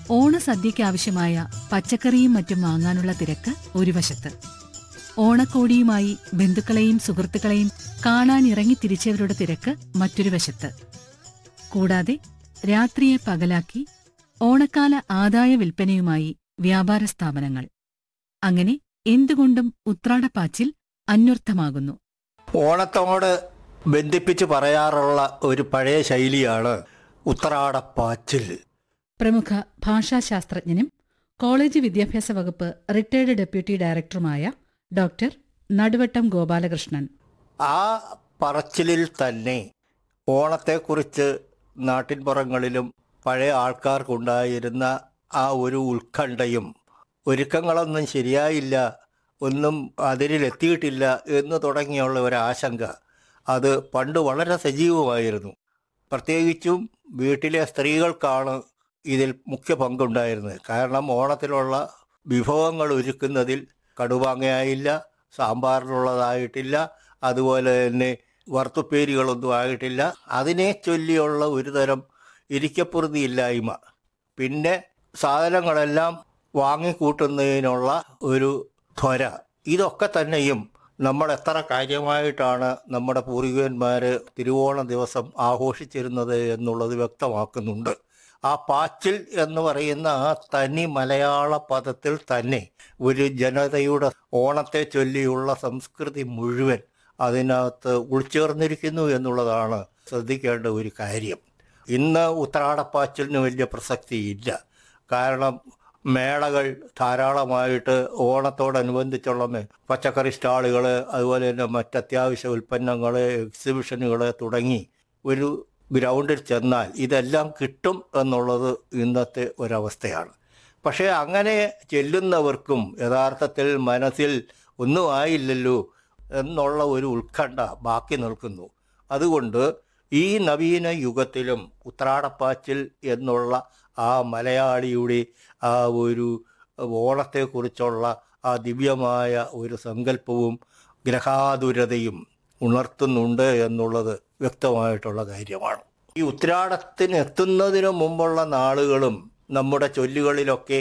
ഓണസദ്യയ്ക്കാവശ്യമായ പച്ചക്കറിയും മറ്റും വാങ്ങാനുള്ള തിരക്ക് ഒരു വശത്ത് ഓണക്കോടിയുമായി ബന്ധുക്കളെയും സുഹൃത്തുക്കളെയും കാണാനിറങ്ങി തിരിച്ചവരുടെ തിരക്ക് മറ്റൊരു വശത്ത് കൂടാതെ രാത്രിയെ പകലാക്കി ഓണക്കാല ആദായ വിൽപ്പനയുമായി വ്യാപാര സ്ഥാപനങ്ങൾ അങ്ങനെ എന്തുകൊണ്ടും ഉത്രാടപ്പാച്ചിൽ അന്വർത്ഥമാകുന്നു ഓണത്തോട് ബന്ധിപ്പിച്ച് പറയാറുള്ള ഒരു പഴയ ശൈലിയാണ് ഉത്രാടപ്പാച്ചിൽ പ്രമുഖ ഭാഷാശാസ്ത്രജ്ഞനും കോളേജ് വിദ്യാഭ്യാസ വകുപ്പ് റിട്ടയർഡ് ഡെപ്യൂട്ടി ഡയറക്ടറുമായ ഡോക്ടർ നടുവട്ടം ഗോപാലകൃഷ്ണൻ ആ പറച്ചിലിൽ തന്നെ ഓണത്തെക്കുറിച്ച് നാട്ടിൻപുറങ്ങളിലും പഴയ ആൾക്കാർക്കുണ്ടായിരുന്ന ആ ഒരു ഉത്കണ്ഠയും ഒരുക്കങ്ങളൊന്നും ശരിയായില്ല ഒന്നും അതിരിലെത്തിയിട്ടില്ല എന്ന് തുടങ്ങിയുള്ള ഒരു ആശങ്ക അത് പണ്ട് വളരെ സജീവമായിരുന്നു പ്രത്യേകിച്ചും വീട്ടിലെ സ്ത്രീകൾക്കാണ് ഇതിൽ മുഖ്യ പങ്കുണ്ടായിരുന്നത് കാരണം ഓണത്തിലുള്ള വിഭവങ്ങൾ ഒരുക്കുന്നതിൽ കടുവാങ്ങയായില്ല സാമ്പാറിനുള്ളതായിട്ടില്ല അതുപോലെ തന്നെ വറുത്തുപ്പേരികളൊന്നും ആയിട്ടില്ല അതിനെ ചൊല്ലിയുള്ള ഒരു തരം ഇരിക്കപ്പുറതിയില്ലായ്മ പിന്നെ സാധനങ്ങളെല്ലാം വാങ്ങിക്കൂട്ടുന്നതിനുള്ള ഒരു ത്വര ഇതൊക്കെ തന്നെയും നമ്മൾ എത്ര കാര്യമായിട്ടാണ് നമ്മുടെ പൂർവികന്മാർ തിരുവോണ ദിവസം ആഘോഷിച്ചിരുന്നത് എന്നുള്ളത് വ്യക്തമാക്കുന്നുണ്ട് ആ പാച്ചിൽ എന്ന് പറയുന്ന ആ തനി മലയാള പദത്തിൽ തന്നെ ഒരു ജനതയുടെ ഓണത്തെ ചൊല്ലിയുള്ള സംസ്കൃതി മുഴുവൻ അതിനകത്ത് ഉൾച്ചേർന്നിരിക്കുന്നു എന്നുള്ളതാണ് ശ്രദ്ധിക്കേണ്ട ഒരു കാര്യം ഇന്ന് ഉത്രാടപ്പാച്ചിലിന് വലിയ പ്രസക്തിയില്ല കാരണം മേളകൾ ധാരാളമായിട്ട് ഓണത്തോടനുബന്ധിച്ചുള്ള മേ- പച്ചക്കറി സ്റ്റാളുകൾ അതുപോലെ തന്നെ മറ്റ് അത്യാവശ്യ ഉൽപ്പന്നങ്ങൾ എക്സിബിഷനുകൾ തുടങ്ങി ഒരു ഗ്രൗണ്ടിൽ ചെന്നാൽ ഇതെല്ലാം കിട്ടും എന്നുള്ളത് ഇന്നത്തെ ഒരവസ്ഥയാണ് പക്ഷേ അങ്ങനെ ചെല്ലുന്നവർക്കും യഥാർത്ഥത്തിൽ മനസ്സിൽ ഒന്നും ആയില്ലല്ലോ എന്നുള്ള ഒരു ഉത്കണ്ഠ ബാക്കി നിൽക്കുന്നു അതുകൊണ്ട് ഈ നവീന യുഗത്തിലും ഉത്രാടപ്പാച്ചിൽ എന്നുള്ള ആ മലയാളിയുടെ ആ ഒരു ഓണത്തെക്കുറിച്ചുള്ള ആ ദിവ്യമായ ഒരു സങ്കല്പവും ഗ്രഹാതുരതയും ഉണർത്തുന്നുണ്ട് എന്നുള്ളത് വ്യക്തമായിട്ടുള്ള കാര്യമാണ് ഈ ഉത്രാടത്തിന് എത്തുന്നതിന് മുമ്പുള്ള നാളുകളും നമ്മുടെ ചൊല്ലുകളിലൊക്കെ